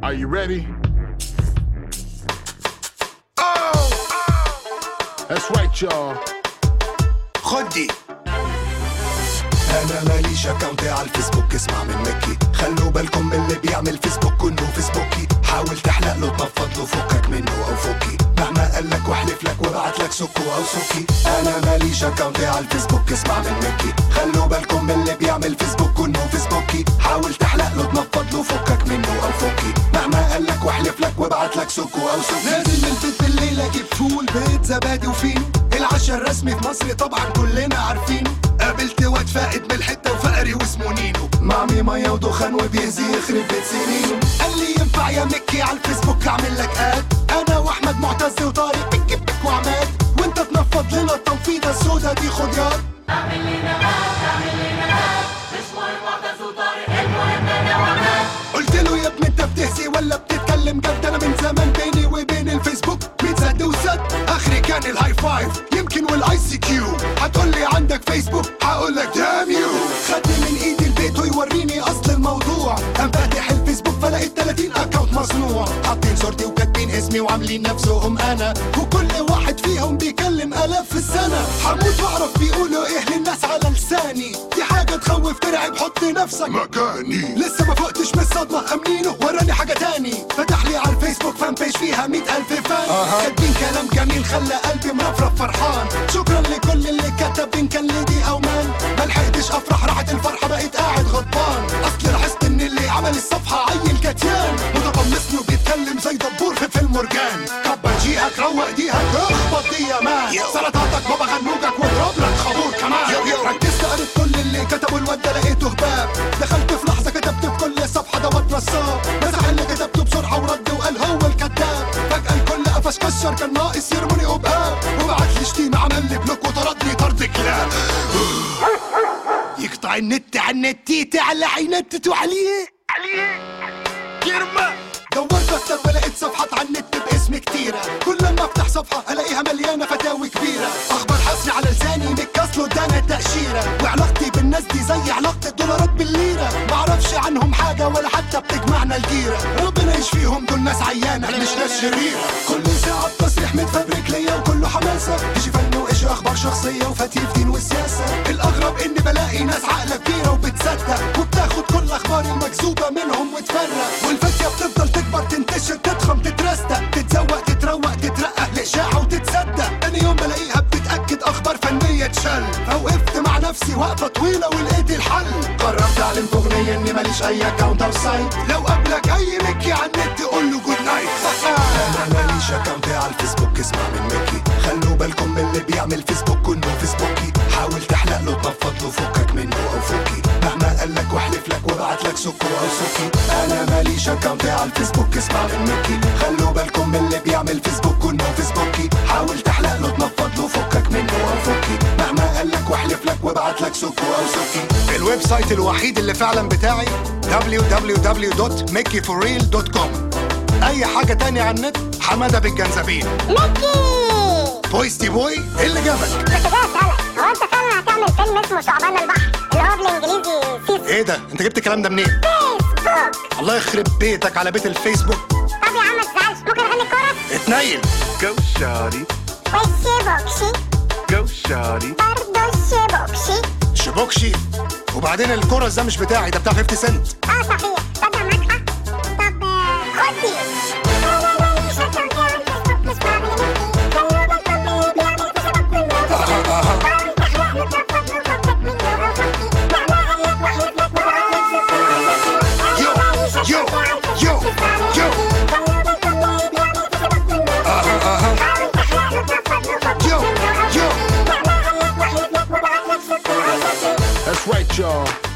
Are you ready? Oh! That's right, y'all. خد دي انا ماليش اكونت على الفيسبوك اسمع من مكي خلوا بالكم من اللي بيعمل فيسبوك انه فيسبوكي حاول تحلق له تنفض له فكك منه او فكي مهما قال لك واحلف لك وابعت لك سكو او سكي انا ماليش اكونت على الفيسبوك اسمع من مكي خلوا بالكم من اللي بيعمل فيسبوك انه فيسبوكي حاول تحلق له تنفض له فكك منه او فكي مهما قال لك واحلف لك وابعت لك سكو او سكي نازل من البيت بالليل اجيب فول بيت زبادي وفينو العشاء الرسمي في مصر طبعا كلنا عارفينه قابلت واد فائد من الحته وفقري واسمه نينو معمي ميه ودخان وبيزي يخرب بيت سنينه قال لي ينفع يا مكي على الفيسبوك اعمل لك اد انا واحمد معتز وطارق بك بك وعماد وانت تنفض لنا التنفيضه السودا دي خد ياد قلت له يا ابني انت بتهزي ولا بتتكلم جد انا من زمان بيني وبين الفيسبوك بيتزد وسد اخري كان الهاي فايف يمكن والاي سي كيو هتقول لي عندك فيسبوك هقول لك دام يو خدني من ايدي البيت ويوريني اصل الموضوع قام فاتح الفيسبوك فلقيت 30 اكونت مصنوع حاطين صورتي وكاتبين اسمي وعاملين نفسهم انا وكل واحد فيهم بيكلم الاف في السنه هموت واعرف بيقولوا ايه للناس على لساني دي حاجه تخوف ترعب حط نفسك مكاني لسه ما فقتش من الصدمة أمنينه وراني حاجة تاني فتح لي على الفيسبوك فان بيج فيها مئة ألف فان كاتبين كلام جميل خلى قلبي مرفرف فرحان شكرا لكل اللي كتب إن كان ليدي أو مان ما لحقتش أفرح راحت الفرحة بقيت قاعد غضبان أصل لاحظت إن اللي عمل الصفحة عيل كتيان متقمصني وبيتكلم زي دبور في فيلم مرجان كبر جيهك روق ديهك اخبط دي يا مان سلطاتك بابا غنوجك واضرب لك خابور كمان ركزت قريت كل اللي كتبوا الواد ده لقيته هباب دخلت في لحظة كتبت في كل صفحة ده واد نصاب مسح اللي كتبته بسرعة ورد وقال هو الكذاب فجأة الكل قفش كشر كان ناقص يرموني قباب وبعت لي شتيمة عمل لي بلوك وطردني طرد كلاب يقطع النت على النت على عينتت وعليه عليه كرمة دورت اكتر ولقيت صفحات على النت باسم كتيرة كل لما افتح صفحة الاقيها مليانة فتاوي كبيرة اخبار حصري على لساني متكسلوا ادانا التأشيرة وعلاقتي بالناس دي زي علاقة الدولارات بالليرة معرفش عنهم حاجة ولا حتى بتجمعنا الجيرة ربنا يشفيهم دول ناس عيانة مش ناس شريرة كل ساعة بتصريح متفبرك ليا وكله حماسة ايش فن وايش اخبار شخصية وفتيل دين والسياسة الاغرب اني بلاقي ناس عقلة كبيرة وبتصدق وبتاخد كل اخبار المكذوبة منهم وتفرق والفتية بتفضل تكبر تنتشر تضخم تترستق تتزوق تتروق تترقق لإشاعة وتتصدق تاني يوم بلاقيها بتتأكد أخبار فنية تشل فوقفت مع نفسي وقفة طويلة ولقيت الحل قررت أعلن في أغنية إني ماليش أي أكاونت أو سايت لو قابلك أي مكي على النت قول له جود نايت أنا ماليش أكاونت على الفيسبوك اسمع من مكي خلوا بالكم من اللي بيعمل فيسبوك إنه فيسبوكي حاول تحلق له تنفض له فكك منه أو فكي مهما قال لك واحلف لك وابعت لك سكو أو سكي أنا ماليش أكاونت على الفيسبوك اسمع من مكي خلوا بالكم من اللي بيعمل فيسبوك إنه فيسبوكي حاول تحلق له تنفض له فكك منه أو فكي مهما قال لك واحلف لك وابعت لك سكو أو سكي الويب سايت الوحيد اللي فعلا بتاعي www.mickeyforreal.com أي حاجة تانية على النت حمادة بالجنزبيل ميكي بويستي بوي إيه اللي جابك كنت جاي اسالك هو انت فعلا هتعمل فيلم اسمه ثعبان البحر اللي هو بالانجليزي سيسو ايه ده انت جبت الكلام ده منين فيسبوك الله يخرب بيتك على بيت الفيسبوك طب يا عم ما تزعلش ممكن اغني كورس اتنيل Go shawty, وش بوكشي go shawty. برضه الشبوكشي شبوكشي وبعدين الكورس ده مش بتاعي ده بتاع 50 سنت اه صحيح تصدق معاك حق طب آه، خد دي أنا ماليش أكاونت على الفيسبوك، مش بعمل ميكي. خلوا بالكم من اللي بيعمل فيسبوك كله حاول تحلق له تنفض له فكك منه أو فكي. مهما قال لك واحلف لك وابعت لك سكر أو سكي. يو، أنا ماليش يو، أكاونت على يو، الفيسبوك، مش بعمل يو. ميكي. خلوا بالكم من اللي بيعمل فيسبوك كله حاول تحلق له تنفض له فكك يو، منه أو يو. فكي. مهما قال لك واحلف لك وابعت لك سكر أو سكي. That's right, y'all.